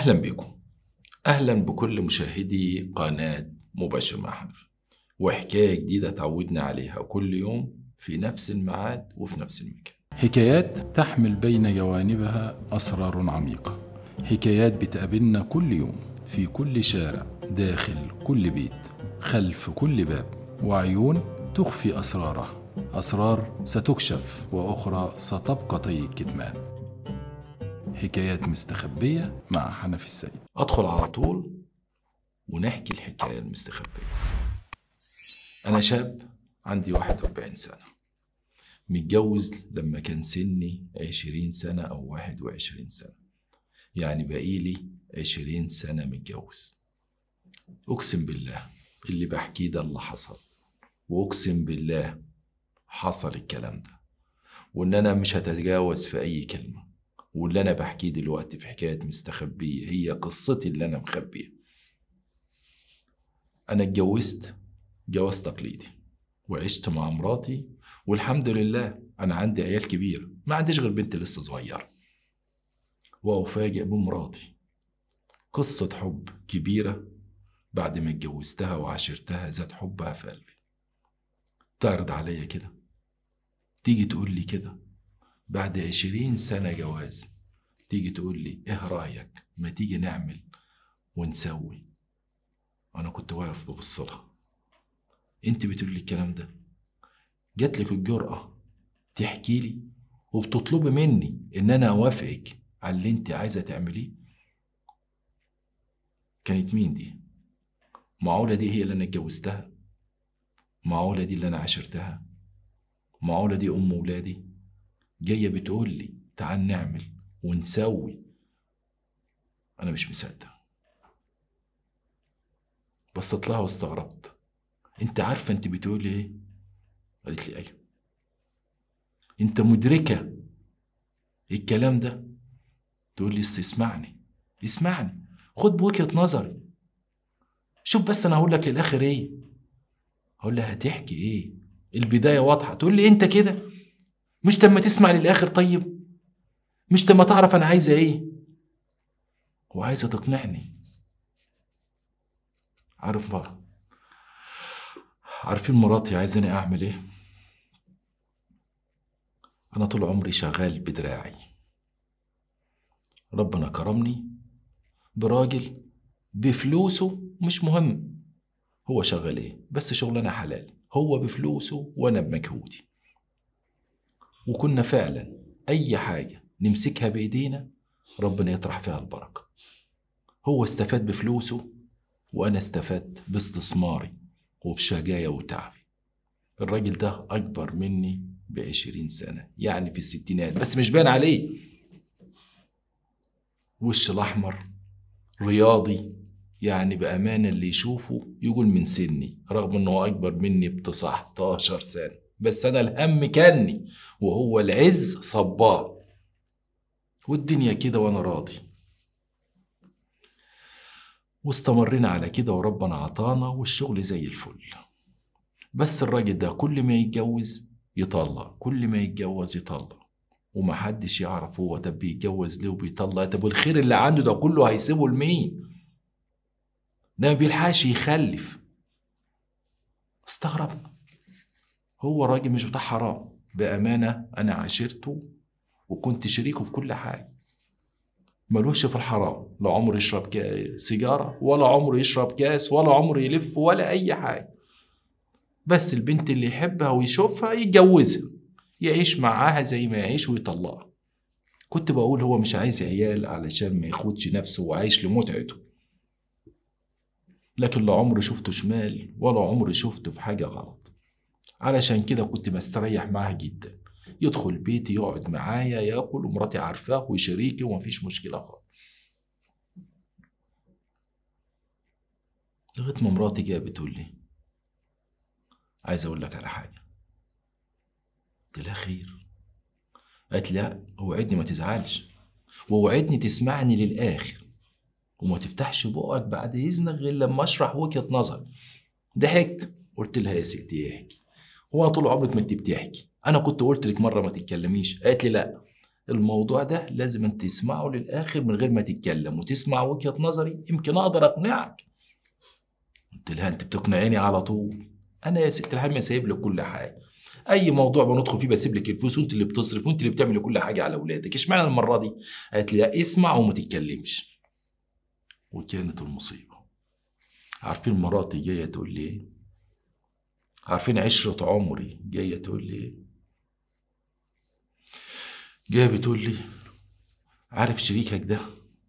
أهلا بكم أهلا بكل مشاهدي قناة مباشر مع حنفي وحكاية جديدة تعودنا عليها كل يوم في نفس الميعاد وفي نفس المكان حكايات تحمل بين جوانبها أسرار عميقة حكايات بتقابلنا كل يوم في كل شارع داخل كل بيت خلف كل باب وعيون تخفي أسرارها أسرار ستكشف وأخرى ستبقى طي الكتمان حكايات مستخبية مع حنفي السيد أدخل على طول ونحكي الحكاية المستخبية أنا شاب عندي 41 سنة متجوز لما كان سني 20 سنة أو 21 سنة يعني بقيلي 20 سنة متجوز أقسم بالله اللي بحكيه ده اللي حصل وأقسم بالله حصل الكلام ده وإن أنا مش هتجاوز في أي كلمة واللي أنا بحكيه دلوقتي في حكاية مستخبية هي قصتي اللي أنا مخبيها أنا اتجوزت جواز تقليدي وعشت مع مراتي والحمد لله أنا عندي عيال كبير ما عنديش غير بنت لسه صغيرة وأفاجئ بمراتي قصة حب كبيرة بعد ما اتجوزتها وعاشرتها زاد حبها في قلبي تعرض عليا كده تيجي تقول لي كده بعد عشرين سنة جواز تيجي تقول لي ايه رأيك ما تيجي نعمل ونسوي أنا كنت واقف ببصلها انت بتقول لي الكلام ده جات لك الجرأة تحكي لي وبتطلبي مني ان انا اوافقك على اللي انت عايزة تعمليه كانت مين دي معقولة دي هي اللي انا اتجوزتها معقولة دي اللي انا عاشرتها معقولة دي ام ولادي جاية بتقول لي تعال نعمل ونسوي انا مش مصدق بصيت لها واستغربت انت عارفة انت بتقولي ايه قالت لي ايوه انت مدركة الكلام ده تقول لي اسمعني اسمعني خد بوجهة نظري شوف بس انا هقول لك للاخر ايه هقول لها هتحكي ايه البداية واضحة تقول لي انت كده مش تما تسمع للاخر طيب مش تما تعرف انا عايزة ايه وعايزة تقنعني عارف بقى عارفين مراتي عايزاني اعمل ايه انا طول عمري شغال بدراعي ربنا كرمني براجل بفلوسه مش مهم هو شغال ايه بس شغلنا حلال هو بفلوسه وانا بمجهودي وكنا فعلا اي حاجه نمسكها بايدينا ربنا يطرح فيها البركه هو استفاد بفلوسه وانا استفدت باستثماري وبشجاية وتعبي الراجل ده أكبر مني بعشرين سنة يعني في الستينات بس مش باين عليه وش الأحمر رياضي يعني بأمانة اللي يشوفه يقول من سني رغم إنه أكبر مني ب 19 سنة بس أنا الهم كني وهو العز صباه والدنيا كده وأنا راضي واستمرينا على كده وربنا عطانا والشغل زي الفل بس الراجل ده كل ما يتجوز يطلق كل ما يتجوز يطلق ومحدش يعرف هو طب بيتجوز ليه وبيطلق طب الخير اللي عنده ده كله هيسيبه لمين ده ما بيلحقش يخلف استغربنا هو راجل مش بتاع حرام بأمانة أنا عاشرته وكنت شريكه في كل حاجة ملوش في الحرام لا عمره يشرب سيجارة ولا عمره يشرب كاس ولا عمره يلف ولا أي حاجة بس البنت اللي يحبها ويشوفها يتجوزها يعيش معاها زي ما يعيش ويطلقها كنت بقول هو مش عايز عيال علشان ما ياخدش نفسه وعايش لمتعته لكن لا عمري شفته شمال ولا عمري شفته في حاجة غلط علشان كده كنت مستريح معاها جدا يدخل بيتي يقعد معايا ياكل ومراتي عارفاه وشريكي ومفيش مشكلة خالص لغاية ما مراتي جاية بتقول لي عايز أقول لك على حاجة قلت لها خير قالت لا اوعدني ما تزعلش ووعدني تسمعني للآخر وما تفتحش بقك بعد إذنك غير لما أشرح وجهة نظري ضحكت قلت لها يا ستي احكي هو أنا طول عمرك ما أنت بتحكي انا كنت قلت لك مره ما تتكلميش قالت لي لا الموضوع ده لازم انت تسمعه للاخر من غير ما تتكلم وتسمع وجهه نظري يمكن اقدر اقنعك قلت لها انت بتقنعيني على طول انا يا ست الحمى سايب لك كل حاجه اي موضوع بندخل فيه بسيب لك الفلوس وانت اللي بتصرف وانت اللي بتعملي كل حاجه على اولادك اشمعنى المره دي قالت لي لا، اسمع وما تتكلمش وكانت المصيبه عارفين مراتي جايه تقول لي ايه عارفين عشره عمري جايه تقول لي ايه جايه بتقول لي عارف شريكك ده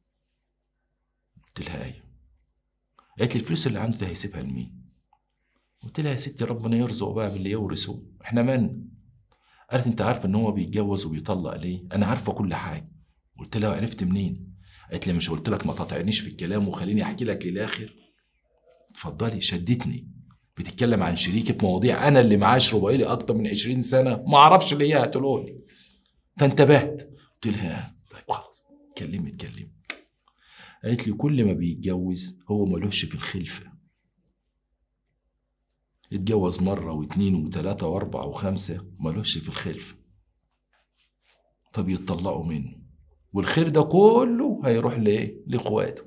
قلت لها ايوه قالت لي الفلوس اللي عنده ده هيسيبها لمين قلت لها يا ستي ربنا يرزقه بقى باللي يورثه احنا من قالت انت عارفه ان هو بيتجوز وبيطلق ليه انا عارفه كل حاجه قلت لها عرفت منين قالت لي مش قلت لك ما تقاطعنيش في الكلام وخليني احكي لك للاخر اتفضلي شدتني بتتكلم عن شريكي في مواضيع انا اللي معاشره بقالي اكتر من 20 سنه ما اعرفش اللي هي هتقوله لي فانتبهت قلت لها طيب خلاص اتكلمي اتكلمي قالت لي كل ما بيتجوز هو ملوش في الخلفه اتجوز مرة واتنين وتلاتة وأربعة وخمسة ملوش في الخلفة فبيتطلقوا منه والخير ده كله هيروح لإيه؟ لإخواته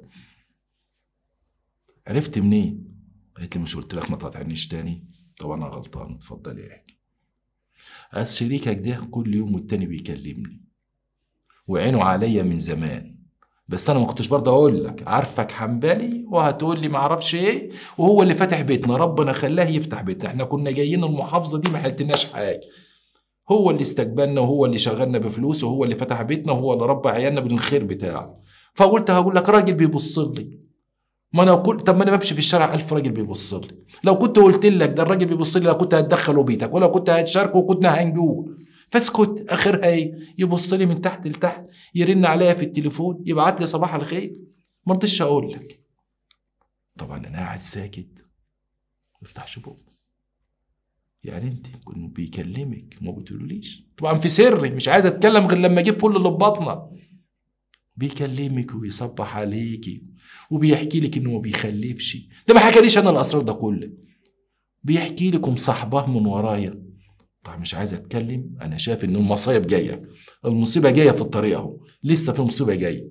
عرفت منين؟ قالت لي مش قلت لك ما تقاطعنيش تاني؟ طب أنا غلطان اتفضلي احكي قال شريكك ده كل يوم والتاني بيكلمني وعينه عليا من زمان بس انا ما كنتش برضه اقول لك عارفك حنبلي وهتقول لي ما اعرفش ايه وهو اللي فتح بيتنا ربنا خلاه يفتح بيتنا احنا كنا جايين المحافظه دي ما حلتناش حاجه هو اللي استقبلنا وهو اللي شغلنا بفلوس وهو اللي فتح بيتنا وهو اللي ربى عيالنا بالخير بتاعه فقلت هقول لك راجل بيبص لي ما انا كنت طب ما انا بمشي في الشارع ألف راجل بيبص لي لو كنت قلت لك ده الراجل بيبص لي لا كنت هتدخله بيتك ولا كنت هتشاركه وكنا هنجوه فاسكت اخرها ايه يبص لي من تحت لتحت يرن عليا في التليفون يبعت لي صباح الخير ما رضيتش اقول لك طبعا انا قاعد ساكت ما افتحش بقى يعني انت كنت بيكلمك ما بتقولوليش طبعا في سري مش عايز اتكلم غير لما اجيب كل اللي في بطنك بيكلمك وبيصبح عليكي وبيحكي لك انه ما بيخلفش ده ما حكاليش انا الاسرار ده كله بيحكي لك ومصاحباه من ورايا طب مش عايز اتكلم انا شايف ان المصايب جايه المصيبه جايه في الطريق اهو لسه في مصيبه جايه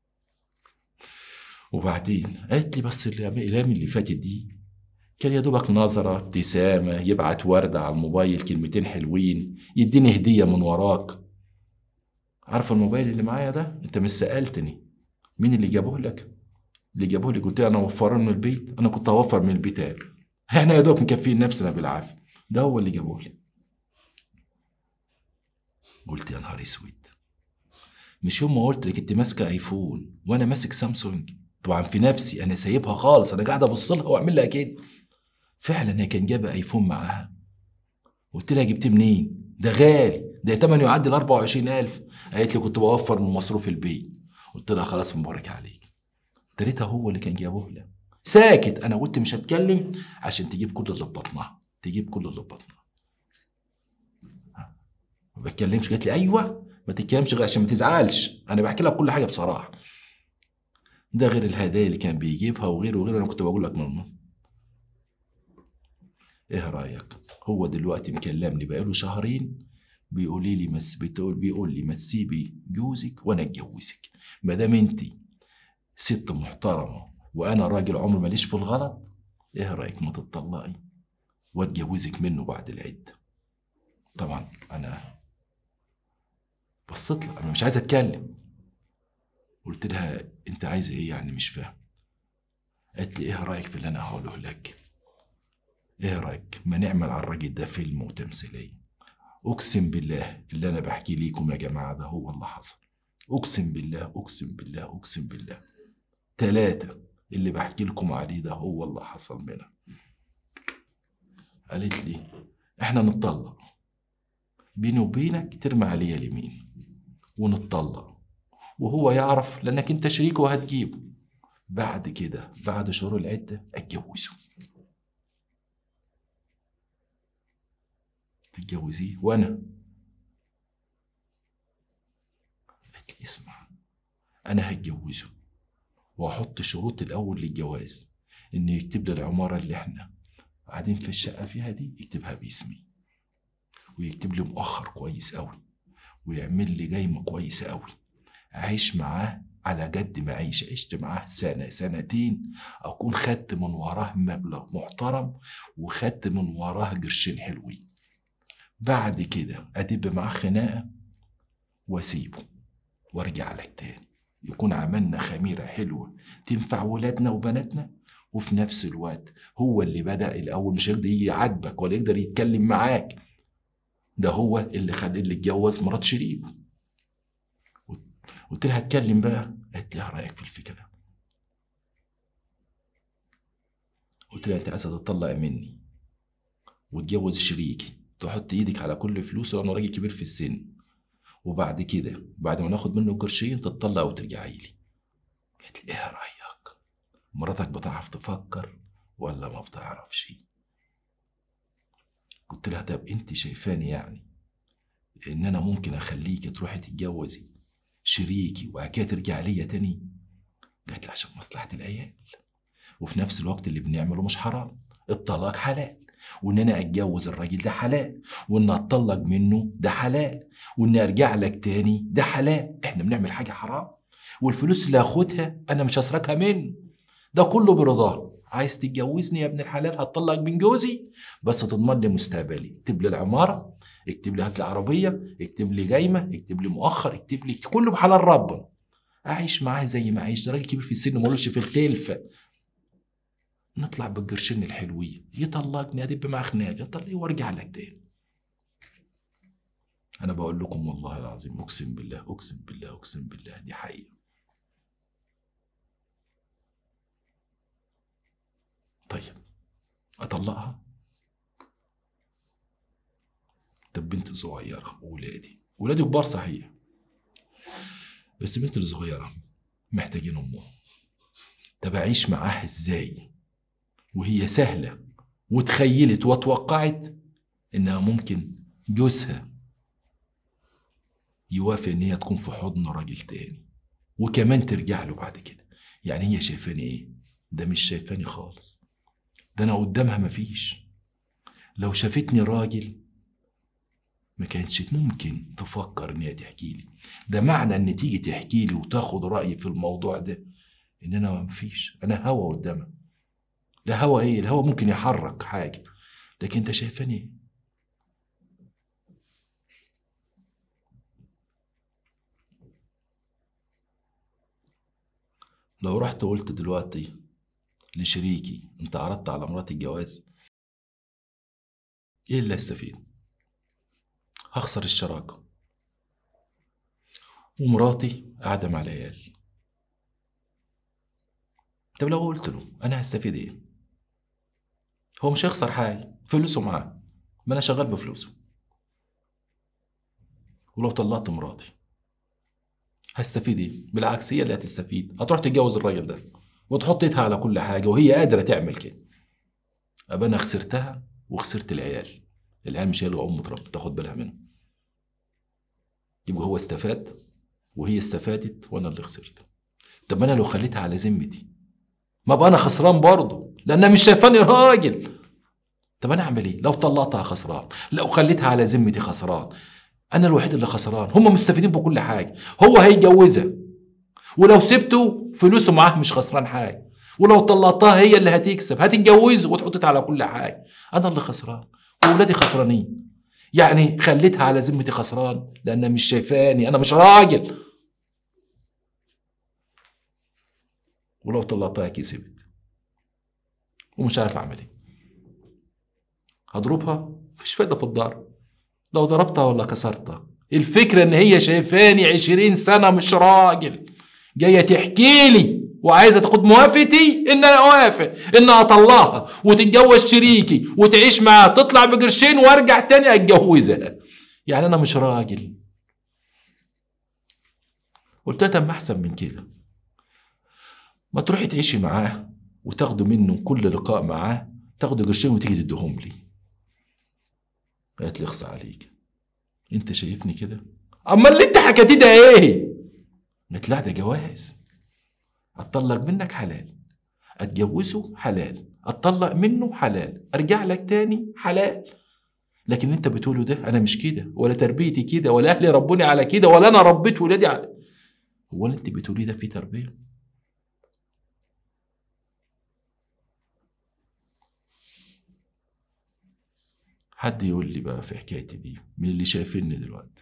وبعدين قالت لي بس الايام اللي فاتت دي كان يا دوبك نظره ابتسامه يبعت ورده على الموبايل كلمتين حلوين يديني هديه من وراك عارف الموبايل اللي معايا ده انت مش سالتني مين اللي جابه لك اللي جابه لي قلت لي انا اوفره من البيت انا كنت هوفر من البيت أنا. احنا يا دوب مكفيين نفسنا بالعافيه ده هو اللي جابه لي قلت يا نهار اسود مش يوم ما قلت لك انت ماسكه ايفون وانا ماسك سامسونج طبعا في نفسي انا سايبها خالص انا قاعد ابص لها واعمل لها كده فعلا هي كان جايبه ايفون معاها قلت لها جبتيه منين ده غالي ده تمنه يعدي ال 24000 قالت لي كنت بوفر من مصروف البيت قلت لها خلاص مبارك عليك تريتها هو اللي كان جابه لها ساكت انا قلت مش هتكلم عشان تجيب كل اللي في بطنها تجيب كل اللي في بطنها ما بتكلمش قالت لي ايوه ما تتكلمش غير عشان ما تزعلش انا بحكي لك كل حاجه بصراحه ده غير الهدايا اللي كان بيجيبها وغيره وغيره انا كنت بقول لك من المصر. ايه رايك هو دلوقتي مكلمني بقاله شهرين بيقول لي مس بتقول بيقول لي ما تسيبي جوزك وانا اتجوزك ما دام انت ست محترمه وانا راجل عمر ماليش في الغلط ايه رايك ما تطلقي واتجوزك منه بعد العده طبعا انا بصيت لها انا مش عايز اتكلم قلت لها انت عايزه ايه يعني مش فاهم قالت لي ايه رايك في اللي انا هقوله لك ايه رايك ما نعمل على الراجل ده فيلم وتمثيليه اقسم بالله اللي انا بحكي ليكم يا جماعه ده هو اللي حصل اقسم بالله اقسم بالله اقسم بالله ثلاثة اللي بحكي لكم عليه ده هو اللي حصل منها قالت لي احنا نتطلق بيني وبينك ترمي عليا اليمين ونتطلق وهو يعرف لانك انت شريكه وهتجيبه بعد كده بعد شهور العدة اتجوزه تتجوزيه وانا قالت لي اسمع انا هتجوزه واحط شروط الاول للجواز انه يكتب لي العماره اللي احنا قاعدين في الشقه فيها دي يكتبها باسمي ويكتب لي مؤخر كويس قوي ويعمل لي جايمه كويسه قوي اعيش معاه على قد ما اعيش عشت معاه سنه سنتين اكون خدت من وراه مبلغ محترم وخدت من وراه قرشين حلوين بعد كده ادب معاه خناقه واسيبه وارجع لك تاني يكون عملنا خميره حلوه تنفع ولادنا وبناتنا وفي نفس الوقت هو اللي بدأ الأول مش هيقدر يجي يعاتبك ولا يقدر يتكلم معاك ده هو اللي خد اللي اتجوز مرات شريف قلت لها اتكلم بقى قالت لي ايه رايك في الفكره ده قلت لها انت عايزه تطلق مني وتجوز شريكي تحط ايدك على كل فلوسه لانه راجل كبير في السن وبعد كده بعد ما ناخد منه قرشين تطلق وترجعي لي قالت لي ايه رايك مراتك بتعرف تفكر ولا ما بتعرفش قلت لها طب انت شايفاني يعني ان انا ممكن اخليكي تروحي تتجوزي شريكي وبعد كده ترجع ليا تاني قالت لي عشان مصلحه العيال وفي نفس الوقت اللي بنعمله مش حرام الطلاق حلال وان انا اتجوز الراجل ده حلال وان اتطلق منه ده حلال وان ارجع لك تاني ده حلال احنا بنعمل حاجه حرام والفلوس اللي هاخدها انا مش هسرقها منه ده كله برضاه عايز تتجوزني يا ابن الحلال هتطلق من جوزي بس تضمن لي مستقبلي اكتب لي العماره اكتب لي هات لي عربيه اكتب لي جايمه اكتب لي مؤخر اكتب لي كله بحلال ربنا اعيش معاه زي ما اعيش ده راجل كبير في السن ملوش في التلفه نطلع بالقرشين الحلوين يطلقني ادب مع خناقه طلع وارجع لك تاني انا بقول لكم والله العظيم اقسم بالله اقسم بالله اقسم بالله دي حقيقه طيب اطلقها طب بنت صغيره وولادي ولادي كبار صحيح بس بنت الصغيره محتاجين امهم طب اعيش معاها ازاي وهي سهله وتخيلت وتوقعت انها ممكن جوزها يوافق ان هي تكون في حضن راجل تاني وكمان ترجع له بعد كده يعني هي شايفاني ايه ده مش شايفاني خالص ده انا قدامها مفيش لو شافتني راجل ما كانتش ممكن تفكر ان هي تحكي لي ده معنى ان تيجي تحكي لي وتاخد رايي في الموضوع ده ان انا مفيش انا هوا قدامها لا هوا ايه الهوا ممكن يحرك حاجه لكن انت شايفاني ايه لو رحت قلت دلوقتي لشريكي انت عرضت على مراتي الجواز ايه اللي استفيد هخسر الشراكه ومراتي قاعده مع العيال طب لو قلت له انا هستفيد ايه هو مش هيخسر حاجه فلوسه معاه ما انا شغال بفلوسه ولو طلعت مراتي هستفيد ايه بالعكس هي اللي هتستفيد هتروح تتجوز الراجل ده وتحط ايدها على كل حاجه وهي قادره تعمل كده ابقى انا خسرتها وخسرت العيال العيال مش هي اللي ام تربي تاخد بالها منهم يبقى هو استفاد وهي استفادت وانا اللي خسرت طب انا لو خليتها على ذمتي ما بقى انا خسران برضه لانها مش شايفاني راجل طب انا اعمل ايه لو طلعتها خسران لو خليتها على ذمتي خسران انا الوحيد اللي خسران هم مستفيدين بكل حاجه هو هيتجوزها ولو سبته فلوسه معاه مش خسران حاجه ولو طلعتها هي اللي هتكسب هتتجوزه وتحطت على كل حاجه انا اللي خسران واولادي خسرانين يعني خليتها على ذمتي خسران لانها مش شايفاني انا مش راجل ولو طلعتها كسبت ومش عارف اعمل ايه هضربها مفيش فايده في الضرب لو ضربتها ولا كسرتها الفكره ان هي شايفاني عشرين سنه مش راجل جايه تحكي لي وعايزه تاخد موافقتي ان انا اوافق ان اطلعها وتتجوز شريكي وتعيش معاها تطلع بقرشين وارجع تاني اتجوزها يعني انا مش راجل قلت لها طب ما احسن من كده ما تروحي تعيشي معاه وتاخدوا منه كل لقاء معاه تاخدوا قرشين وتيجي تديهم لي قالت لي اخصى عليك انت شايفني كده اما اللي انت حكيتيه ده ايه قالت لا ده جواز اتطلق منك حلال اتجوزه حلال اتطلق منه حلال ارجع لك تاني حلال لكن انت بتقوله ده انا مش كده ولا تربيتي كده ولا اهلي ربوني على كده ولا انا ربيت ولادي على هو اللي انت بتقوليه ده في تربيه حد يقول لي بقى في حكايتي دي من اللي شايفيني دلوقتي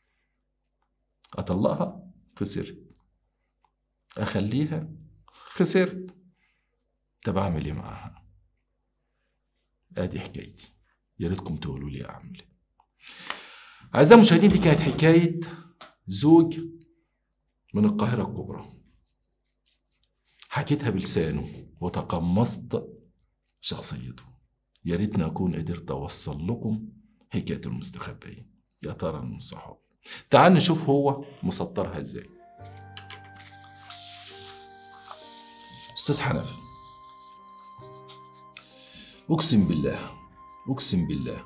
اطلقها خسرت اخليها خسرت طب اعمل ايه معاها ادي حكايتي يا ريتكم تقولوا لي اعمل ايه اعزائي المشاهدين دي كانت حكايه زوج من القاهره الكبرى حكيتها بلسانه وتقمصت شخصيته يا ريتني اكون قدرت اوصل لكم حكايه المستخبيه يا ترى من الصحابه تعال نشوف هو مسطرها ازاي استاذ حنفي اقسم بالله اقسم بالله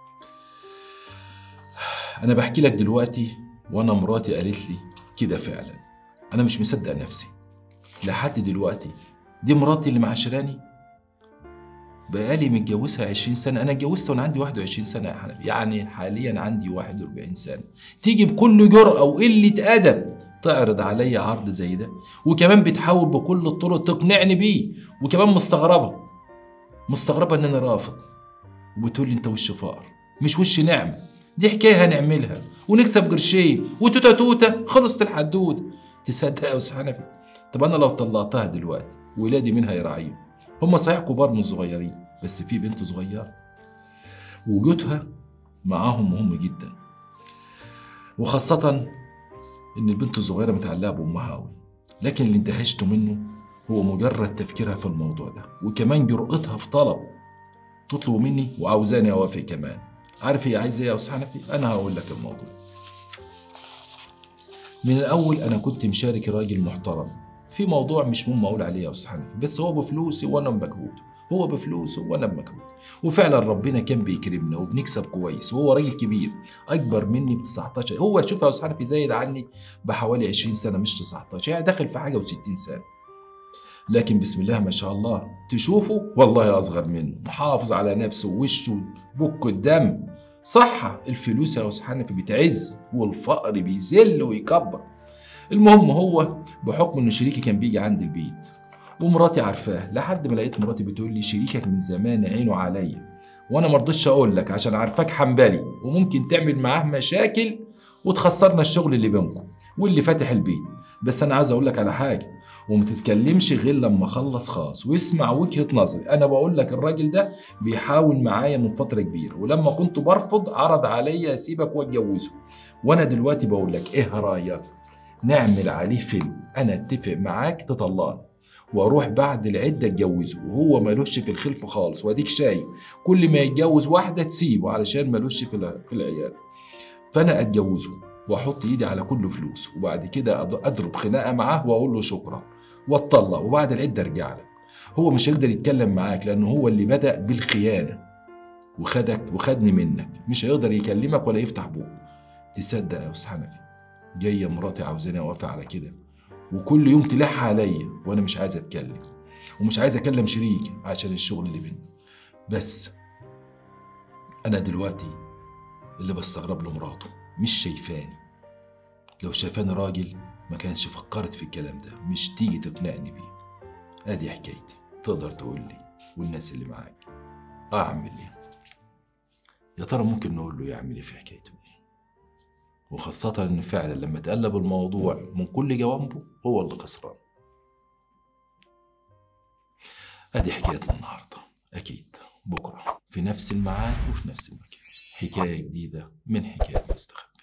انا بحكي لك دلوقتي وانا مراتي قالت لي كده فعلا انا مش مصدق نفسي لحد دلوقتي دي مراتي اللي معاشراني بقالي متجوزها 20 سنة أنا اتجوزت وأنا عندي 21 سنة يا حنفي يعني حاليا عندي 41 سنة تيجي بكل جرأة وقلة أدب تعرض عليا عرض زي ده وكمان بتحاول بكل الطرق تقنعني بيه وكمان مستغربة مستغربة إن أنا رافض وبتقول لي أنت وش فقر مش وش نعمة دي حكاية هنعملها ونكسب قرشين وتوتة توتة خلصت الحدود تصدق يا أستاذ حنفي طب أنا لو طلقتها دلوقتي ولادي مين هيراعيهم هم صحيح كبار مش صغيرين بس في بنت صغيرة وجودها معاهم مهم جدا وخاصة إن البنت الصغيرة متعلقة بأمها أوي لكن اللي اندهشت منه هو مجرد تفكيرها في الموضوع ده وكمان جرأتها في طلب تطلب مني وعاوزاني أوافق كمان عارف هي عايزة إيه يا أستاذ حنفي؟ أنا هقول لك الموضوع من الأول أنا كنت مشارك راجل محترم في موضوع مش مهم اقول عليه يا استاذ حنفي بس هو بفلوسي وانا بمجهود هو بفلوسه وانا بمجهود وفعلا ربنا كان بيكرمنا وبنكسب كويس وهو راجل كبير اكبر مني ب 19 هو شوف يا استاذ حنفي زايد عني بحوالي 20 سنه مش 19 يعني داخل في حاجه و60 سنه لكن بسم الله ما شاء الله تشوفه والله اصغر منه محافظ على نفسه ووشه بك الدم صح الفلوس يا استاذ حنفي بتعز والفقر بيذل ويكبر المهم هو بحكم انه شريكي كان بيجي عند البيت ومراتي عارفاه لحد ما لقيت مراتي بتقول لي شريكك من زمان عينه عليا وانا ما رضيتش اقول لك عشان عارفاك حنبلي وممكن تعمل معاه مشاكل وتخسرنا الشغل اللي بينكم واللي فاتح البيت بس انا عاوز اقول لك على حاجه وما تتكلمش غير لما اخلص خاص واسمع وجهه نظري انا بقول لك الراجل ده بيحاول معايا من فتره كبيره ولما كنت برفض عرض عليا اسيبك واتجوزه وانا دلوقتي بقول لك ايه رايك نعمل عليه فيلم انا اتفق معاك تطلقني واروح بعد العده اتجوزه وهو ملوش في الخلف خالص واديك شايف كل ما يتجوز واحده تسيبه علشان ملوش في ال- في العيال فانا اتجوزه واحط ايدي على كل فلوس وبعد كده أض- اضرب خناقه معاه واقول له شكرا واتطلق وبعد العده ارجع لك هو مش هيقدر يتكلم معاك لانه هو اللي بدا بالخيانه وخدك وخدني منك مش هيقدر يكلمك ولا يفتح بوقه تصدق يا استاذ حنفي جايه مراتي عاوزاني اوافق على كده وكل يوم تلح عليا وانا مش عايز اتكلم ومش عايز اكلم شريكي عشان الشغل اللي بينا بس انا دلوقتي اللي بستغرب له مراته مش شايفاني لو شايفاني راجل ما كانش فكرت في الكلام ده مش تيجي تقنعني بيه ادي حكايتي تقدر تقول لي والناس اللي معاك اعمل ايه يا ترى ممكن نقول له يعمل ايه في حكايته دي وخاصة إن فعلا لما تقلب الموضوع من كل جوانبه هو اللي خسران. أدي حكايتنا النهاردة أكيد بكرة في نفس الميعاد وفي نفس المكان حكاية جديدة من حكايات مستخبى